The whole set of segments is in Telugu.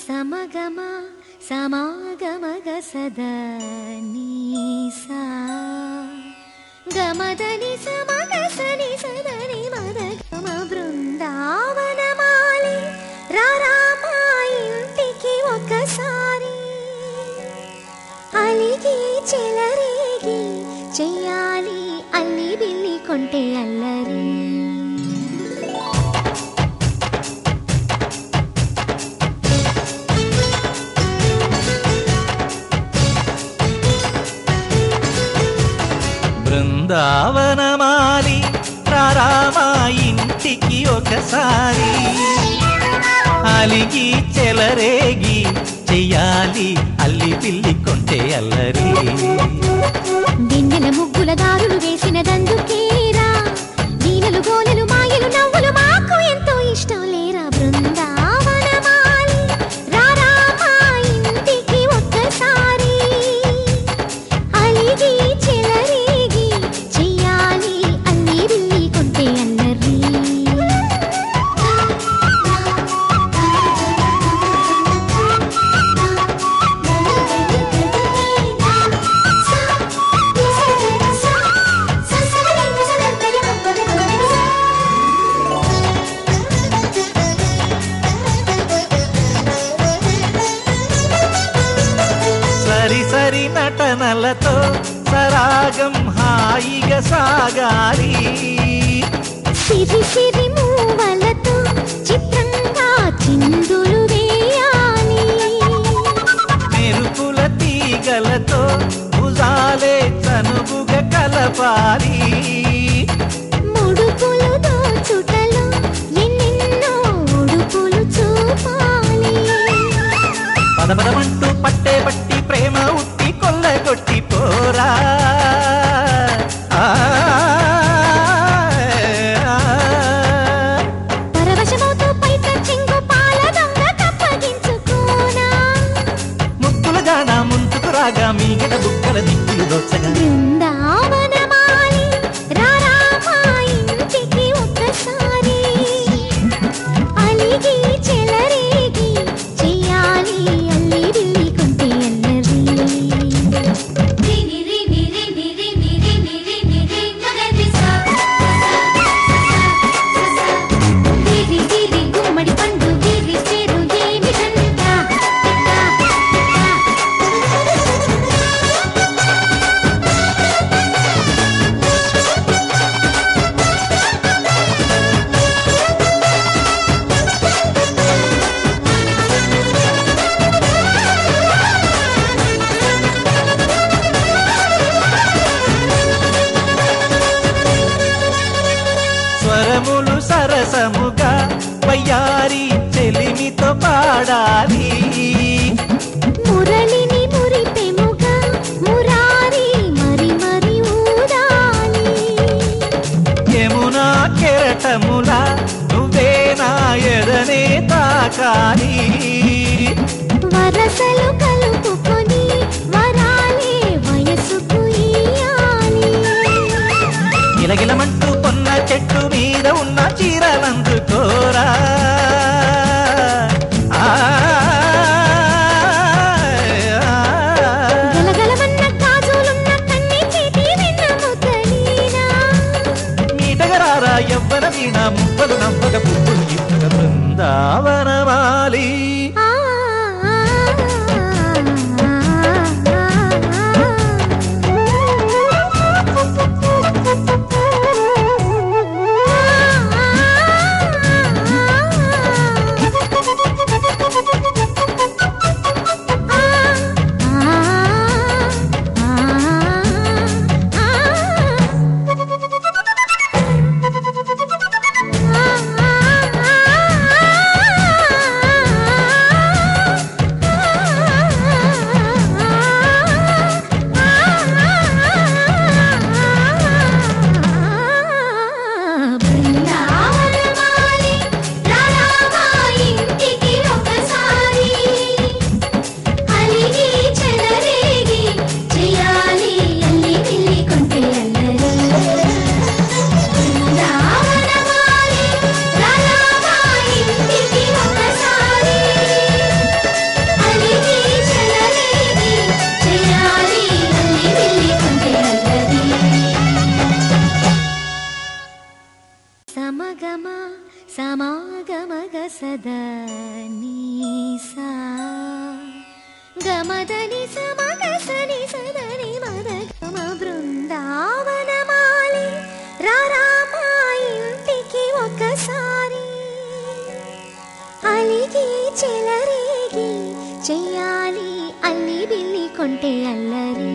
సమగమ సమాగమగ సదా నీసా గమదని సమగ సని సదని మద గమ బృందావనమాలి రారామా ఇంటికి ఒకసారి అలిగి చెలరేగి చెయ్యాలి అల్లి బిల్లి కొంటే అల్లరి బృందావనమాలి రారామా ఇంటికి ఒకసారి అలిగి చెలరేగి చెయ్యాలి అల్లి పిల్లి కొంటే అల్లరి వెన్నెల ముగ్గుల దారులు వేసినదందుకేరా వీణలు గోలెలు మాయలు నవ్వులు మాకు ఎంతో ఇష్టం లేరా బృందావనమాలి రారా మా ఇంటికి ఒక్కసారి అలిగి చెలరేగి చెయ్యాలి అల్లి బిల్లి కొంటే అల్లరి సరి సరి నటనలతో సరాగం హాయిగా సాగాలి సిరి సిరి మూవలతో చిత్రంగా చిందులు వేయాలి మెరుపుల తీగలతో భుజాలే చనువుగా కలపాలి ముడుపులు దోచుటలో ఎన్నెన్నో ఉడుపులు చూపాలి పదపదమంటూ పట్టే పట్టి ప్రేమ ఉట్టి కొల్లగొట్టి పోరా ఆ, ఆ, పరవశమవుతూ పైట చెంగు పాల దొంగ కప్పగించుకోనా ముక్కుల గాన ముందుకు రాగా మీగడ బుక్కల దిక్కులు దోచగా బృందావనమాలి రారా మా ఇంటికి ఒక్కసారి అలిగి చెలరేగి చెయ్యాలి అల్లి బిల్లి కొంటే అల్లరి గుమ్మడి పండు వీరి పేరు ఏమిటంట స్వరములు సరసముగా వయ్యారి చెలిమితో పాడాలి మురళిని మురిపెముగా మురారి మరి మరి ఊదాలి యమునా కెరటముల నువ్వే నా ఎదనే తాకాలి వరసలు కలుపుకొని వరాలే వయసుకు ఇయ్యాలి గిలగిలమంటూ కొన్న చెట్టు మీద ఉన్న చీరలందుకోరా ఆ, ఆ, గలగలమన్న గాజులున్న కన్ని చేతి వెన్న ముద్దలీనా మీటగరారా ఎవ్వర వీణ మువ్వలు నవ్వగ పువ్వులు ఇవ్వగ బృందావనమాలి ఆ ఆ సద నీసా గమదని సమగసని సదని మద గమ బృందావనమాలి రారామా ఇంటికి ఒకసారి అలిగి చెలరేగి చెయ్యాలి అల్లి బిల్లి కొంటే అల్లరి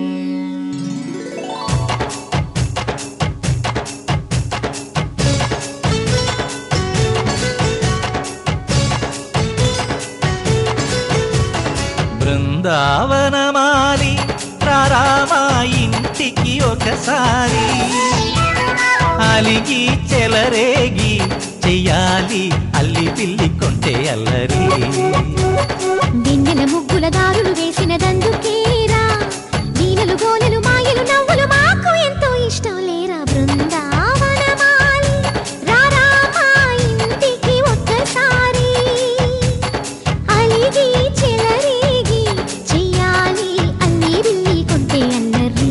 బృందావనమాలి రారామా ఇంటికి ఒకసారి అలిగి చెలరేగి చెయ్యాలి అల్లి పిల్లి కొంటే అల్లరి వెన్నెల ముగ్గుల దారులు వేసినదందుకేరా వీణలు గోలెలు మాయలు నవ్వులు మాకు ఎంతో ఇష్టం లేరా బృందావనమాలి రారా మా ఇంటికి ఒక్కసారి అలిగి చెలరేగి చెయ్యాలి అల్లి బిల్లి కొంటే అల్లరి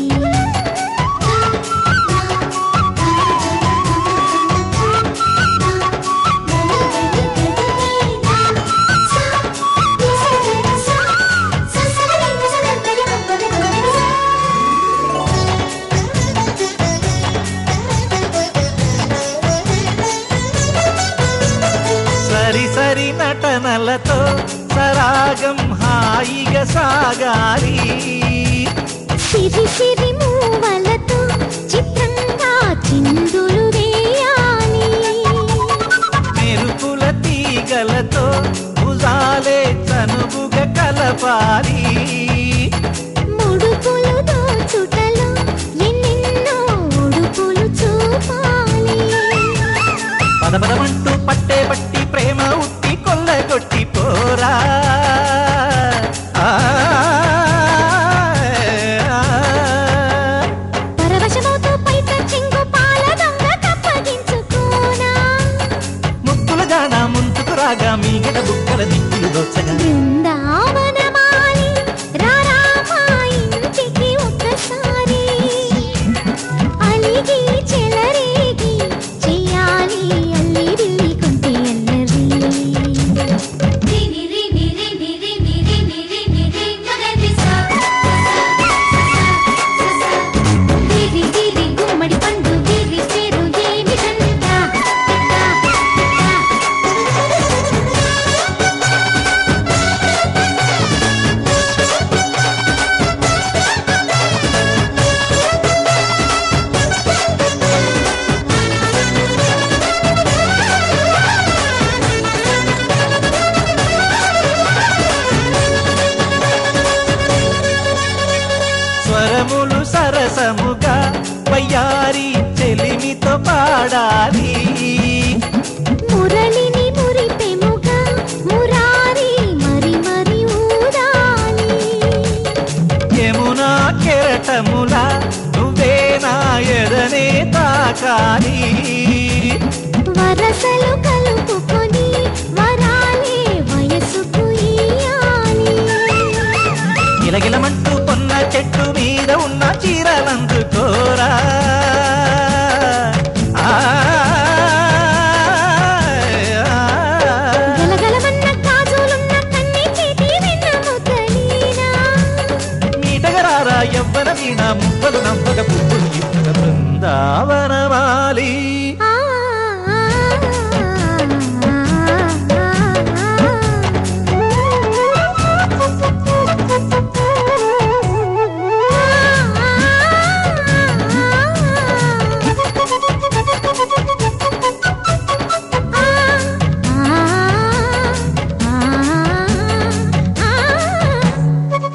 సరి సరి నటనలతో సరాగం హాయిగా సాగాలి సిరి సిరి మూవలతో చిత్రంగా చిందులు వేయాలి మెరుపుల తీగలతో భుజాలే చనువుగా కలపాలి ముడుపులు దోచుటలో ఎన్నెన్నో ఉడుపులు చూపాలి పదపదమంటూ పట్టే పట్టి ప్రేమ ఉట్టి కొల్లగొట్టి పోరా ఆ, ఆ, పరవశమవుతూ పైట చెంగు పాల దొంగ కప్పగించుకోనా ముక్కుల గాన ముందుకు రాగా మీగడ బుక్కల దిక్కులు దోచగా బృందావనమాలి రారా మా ఇంటికి ఒక్కసారి అలిగి చెలరేగి చెయ్యాలి అల్లి బిల్లి కొంటే అల్లరి గుమ్మడి పండు వీరి పేరు ఏమిటంట స్వరములు సరసముగా వయ్యారి చెలిమితో పాడాలి మురళిని మురిపెముగా మురారి మరి మరి ఊదాలి యమునా కెరటముల నువ్వే నా ఎదనే తాకాలి వరసలు కలుపుకొని వరాలే వయసుకు ఇయ్యాలి గిలగిలమంటూ కొన్న చెట్టు మీద ఉన్న చీరలందుకోరా ఆ, ఆ, గలగలమన్న గాజులున్న కన్ని చేతి వెన్న ముద్దలీనా మీటగరారా ఎవ్వర వీణ మువ్వలు నవ్వగ పువ్వులు ఇవ్వగ బృందావనమాలి ఆ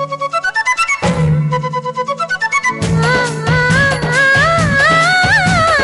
ఆ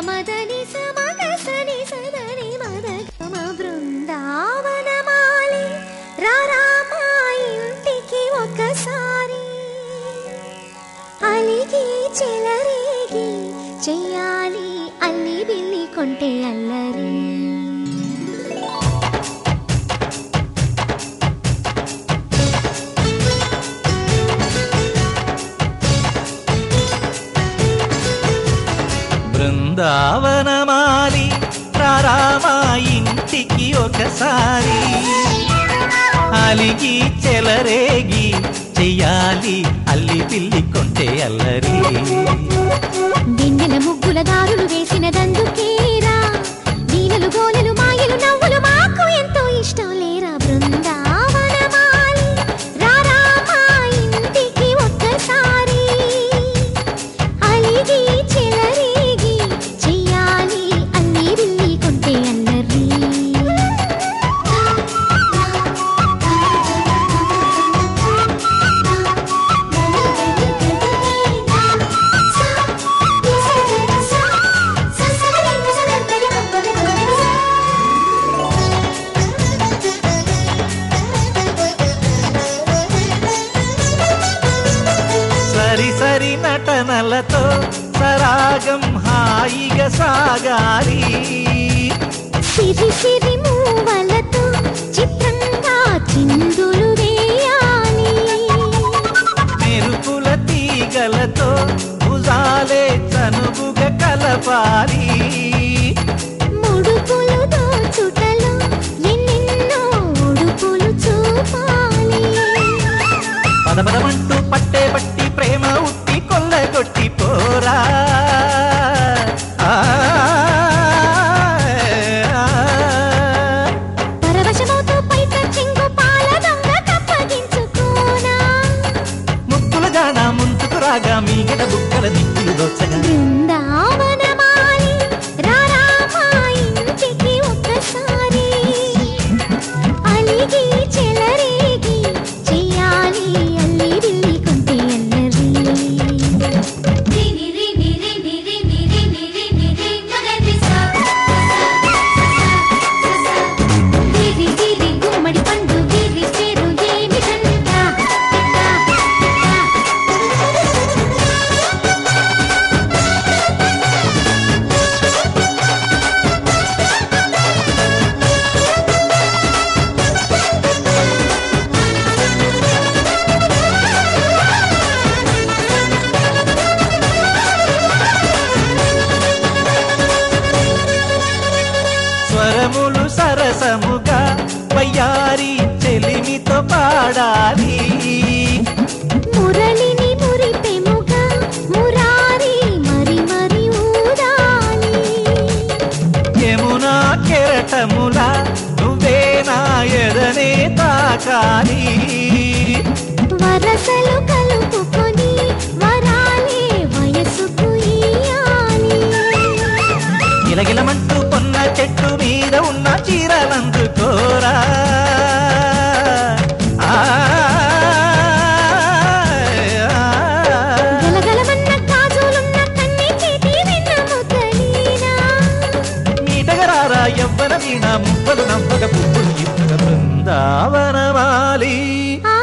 మదని సమగ సని సదని మద గమ బృందావనమాలి రారామా ఇంటికి ఒకసారి అలిగి చెలరేగి చెయ్యాలి అల్లి బిల్లి కొంటే అల్లరి బృందావనమాలి రారామా ఇంటికి ఒకసారి అలిగి చెలరేగి చెయ్యాలి అల్లి పిల్లి కొంటే అల్లరి వెన్నెల ముగ్గుల దారులు వేసిన దందుకేరా వీణలు గోలెలు మాయలు నవ్వులు మాకు ఎంతో ఇష్టం లేరా బృందావనమాలి రారా మా ఇంటికి ఒక్కసారి అలిగి చెలరేగి చెయ్యాలి అల్లి బిల్లి కొంటే అల్లరి సరి సరి నటనలతో సరాగం హాయిగా సాగాలి సిరి సిరి మూవలతో చిత్రంగా చిందులు వేయాలి మెరుపుల తీగలతో భుజాలే చనువుగా కలపాలి ముడుపులు దోచుటలో ఎన్నెన్నో ఉడుపులు చూపాలి పదపదమంటూ పట్టే పట్టి ప్రేమ ఉట్టి కొల్లగొట్టి పోరా ఆ, పరవశమవుతూ పైట చెంగు పాల దొంగ కప్పగించుకోనా ముక్కుల జాన ముందుకు రాగా మీగడ బుక్కల దిక్కులు దోచగా బృందావనమాలి రారా మా ఇంటికి ఒక్కసారి అలిగి చెలరేగి చెయ్యాలి అల్లి బిల్లి కొంటే అల్లరి గుమ్మడి పండు వీరి పేరు ఏమిటంట స్వరములు సరసముగా వయ్యారి చెలిమితో పాడాలి మురళిని మురిపెముగా మురారి మరి మరి ఊదాలి యమునా కెరటముల నువ్వే నా ఎదనే తాకాలి వరసలు కలుపుకొని వరాలే వయసుకు ఇయ్యాలి గిలగిలమంటూ పొన్న చెట్టు మీద ఉన్న చీరలందుకోరా ఆ, గలగలమన్న గాజులున్న కన్ని చేతి వెన్న ముద్దలీనా మీటగరారా ఎవ్వర వీణ మువ్వలు నవ్వగ పువ్వులు ఇవ్వగ బృందావనమాలి ఆ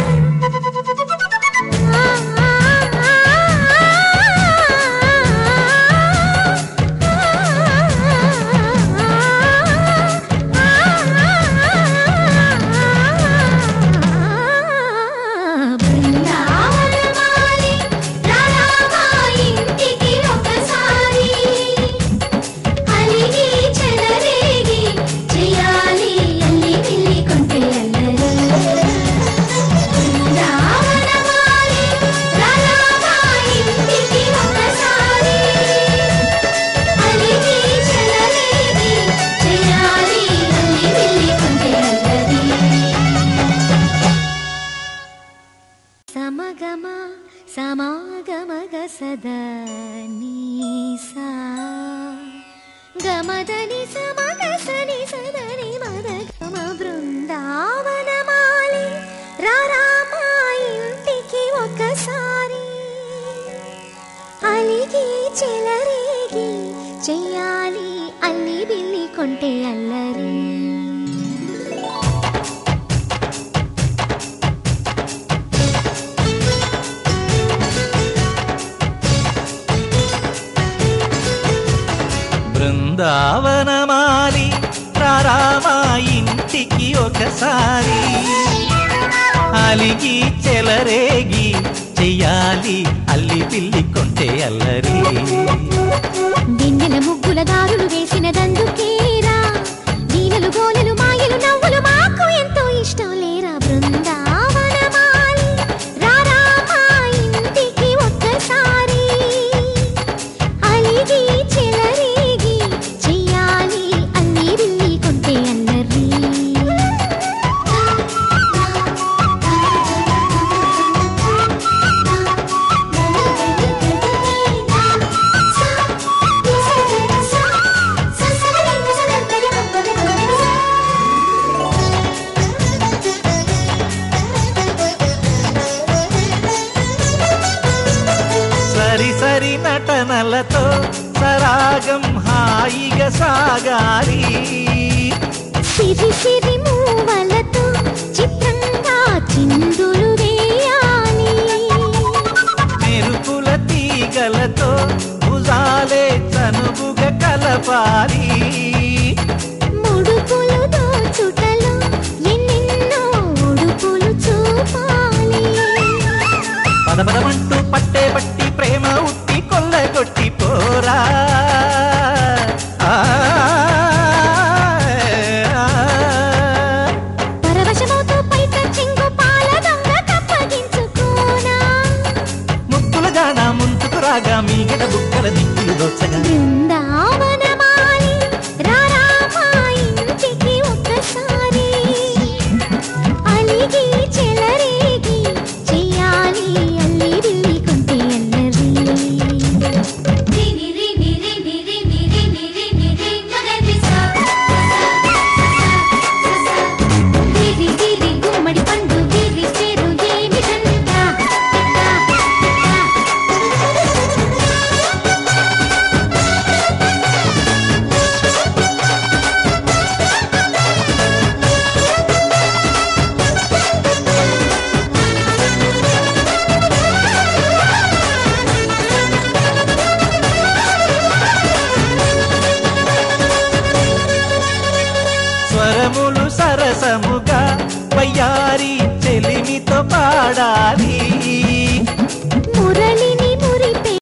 ఆ సమాగమగ సదా నీసా గమదని సమగ సని సదని మద గమ బృందావనమాలి రారామా ఇంటికి ఒకసారి అలిగి చెలరేగి చెయ్యాలి అల్లి బిల్లి కొంటే అల్లరి బృందావనమాలి రారామా ఇంటికి ఒకసారి అలిగి చెలరేగి చెయ్యాలి అల్లి పిల్లి కొంటే అల్లరి దిన్నెల ముగ్గుల దారులు వేసిన దందుకేరా వీణలు గోలెలు మాయలు నవ్వులు మాకు ఎంతో ఇష్టం లేరా బృందావనమాలి రారా మా ఇంటికి ఒక్కసారి అలిగి చెలరేగి చెయ్యాలి అల్లి బిల్లి కొంటే అల్లరి సరి సరి నటనలతో సరాగం హాయిగా సాగాలి సిరి సిరి మూవలతో చిత్రంగా చిందులు వేయాలి మెరుపుల తీగలతో భుజాలే చనువుగా కలపాలి ముడుపులు దోచుటలో ఎన్నెన్నో ఉడుపులు చూపాలి పదపదమంటూ పట్టే పట్టి ప్రేమ ఉట్టి కొల్లగొట్టి పోరా ఆ, పరవశమవుతూ పైట చెంగు పాల దొంగ కప్పగించుకోనా ముక్కుల జాన ముందుకు రాగా మీగడ బుక్కల దిక్కులు దోచగా బృందావనమాలి రారా మా ఇంటికి ఒక్కసారి అలిగి చెలరేగి చెయ్యాలి అల్లి బిల్లి కొంటే అల్లరి గుమ్మడి పండు వీరి పేరు ఏమిటంట స్వరములు సరసముగా వయ్యారి చెలిమితో పాడాలి